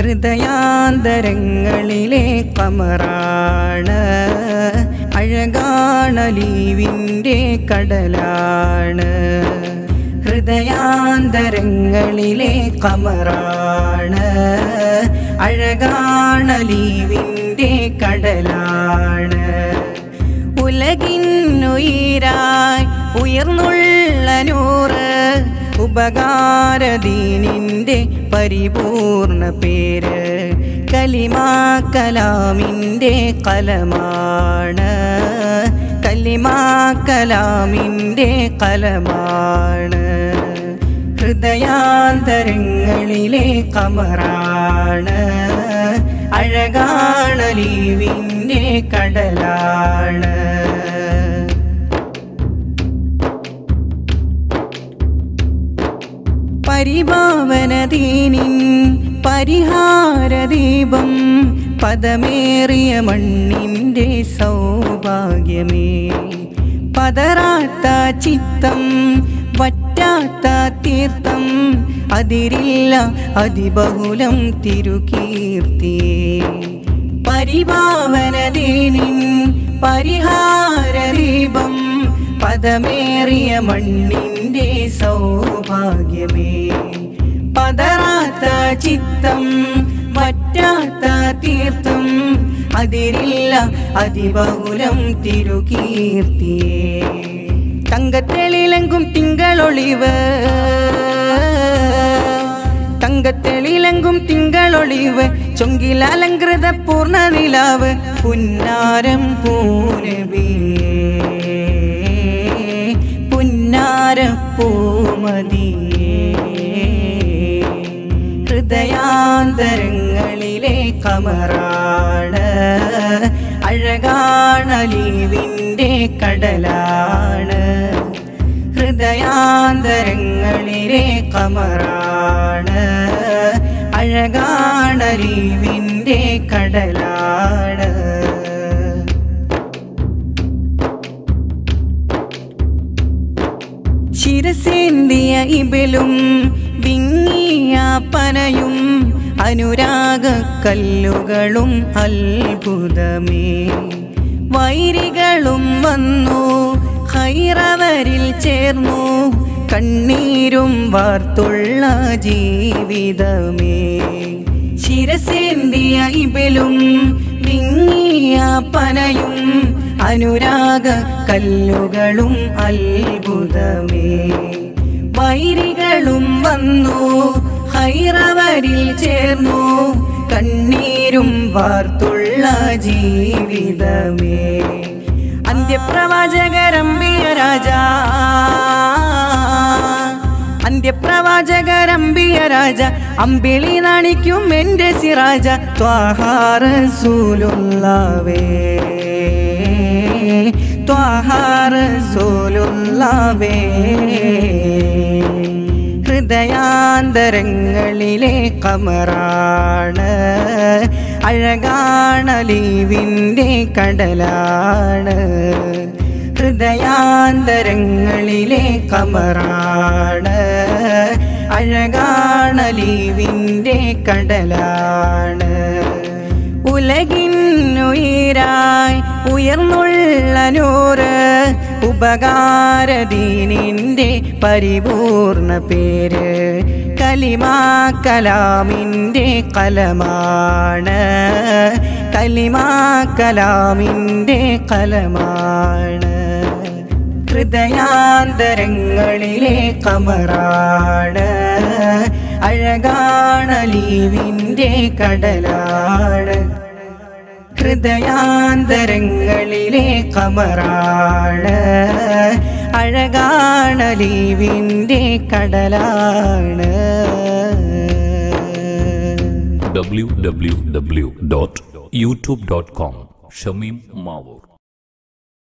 ഹൃദയാന്തരങ്ങളിലെ കമറാണ് അഴകാണലീവിൻ്റെ കടലാണ് ഹൃദയാന്തരങ്ങളിലെ കമറാണ് അഴകാണലീവിൻ്റെ കടലാണ് ഉലകിന്നുയിരായി ഉയർന്നുള്ള നൂറ് ഉപകാരദീനിൻ്റെ പരിപൂർണ പേര് കലിമാ കലാമിൻ്റെ കലമാണ് കലിമാ കലാമിൻ്റെ കലമാണ് ഹൃദയാന്തരങ്ങളിലെ കമറാണ് അഴകാണലീവിൻ്റെ കടലാണ് പരിഭാവനദീനിൻ പരിഹാരദീപം പദമേറിയ മണ്ണിൻ്റെ സൗഭാഗ്യമേ പതറാത്ത ചിത്തം വറ്റാത്ത തീർത്ഥം അതിരില്ല അതിബഹുലം തിരുകീർത്തിയേ പരിഭാവനദീനിൻ പരിഹാരദീപം പദമേറിയ മണ്ണിൻ്റെ സൗഭാഗ്യമേ പതറാത്ത ചിത്തം വറ്റാത്ത തീർത്ഥം അതിരില്ല അതിബഹുലം തിരുകീർത്തിയേ തങ്കത്തെളിലെങ്കും തിങ്കളൊളിവ് തങ്കത്തെളിലെങ്കും തിങ്കളൊളിവ് ചൊങ്കിലലങ്കൃത പൂർണ്ണ നിലാവ് പുന്നാരം പൂരവിയേ പുന്നാര പൂമതിയേ ഹൃദയാന്തരങ്ങളിലെ കമറാണ് അഴകാണലീവിൻ്റെ കടലാണ് ഹൃദയാന്തരങ്ങളിലെ കമറാണ് അഴകാണലീവിൻ്റെ കടലാണ് ശിരസേന്തിയ ഇബലും വിങ്ങിയ പനയും അനുരാഗ കല്ലുകളും അത്ഭുതമേ വൈരികളും വന്നു ഹൈറവരിൽ ചേർന്നു കണ്ണീരും വാർത്തുള്ള ജീവിതമേ ശിരസേന്തിയ ഇബലും വിങ്ങിയ പനയും അനുരാഗ കല്ലുകളും അത്ഭുതമേ വൈരികളും വന്നു ഹൈറവരിൽ ചേർന്നു കണ്ണീരും വാർത്തുള്ള ജീവിതമേ അന്ത്യപ്രവാചകരമ്പിയ രാജ അന്ത്യപ്രവാചകരമ്പിയ രാജ അമ്പിളി നാണിക്കും എൻ്റെ സിറാജ ത്വാഹാറസൂലുള്ളവേ ത്വാഹാറസൂലുള്ളവേ ഹൃദയാന്തരങ്ങളിലെ കമറാണ് അഴകാണലീവിൻ്റെ കടലാണ് ഹൃദയാന്തരങ്ങളിലെ കമറാണ് അഴകാണലീവിൻ്റെ കടലാണ് ഉലകിന്നുയിരായി ഉയർന്നുള്ള നൂറ് ഉപകാരദീനിൻ്റെ പരിപൂർണ പേര് കലിമാ കലാമിൻ്റെ കലമാണ് കലിമാ കലാമിൻ്റെ കലമാണ് ഹൃദയാന്തരങ്ങളിലെ കമറാണ് അഴകാണലീവിൻ്റെ കടലാണ് ഹൃദയാന്തരങ്ങളിലെ കമറാണ് അഴകാണലീവിൻ്റെ കടലാണ് www.youtube.com ഷമീം മാവൂർ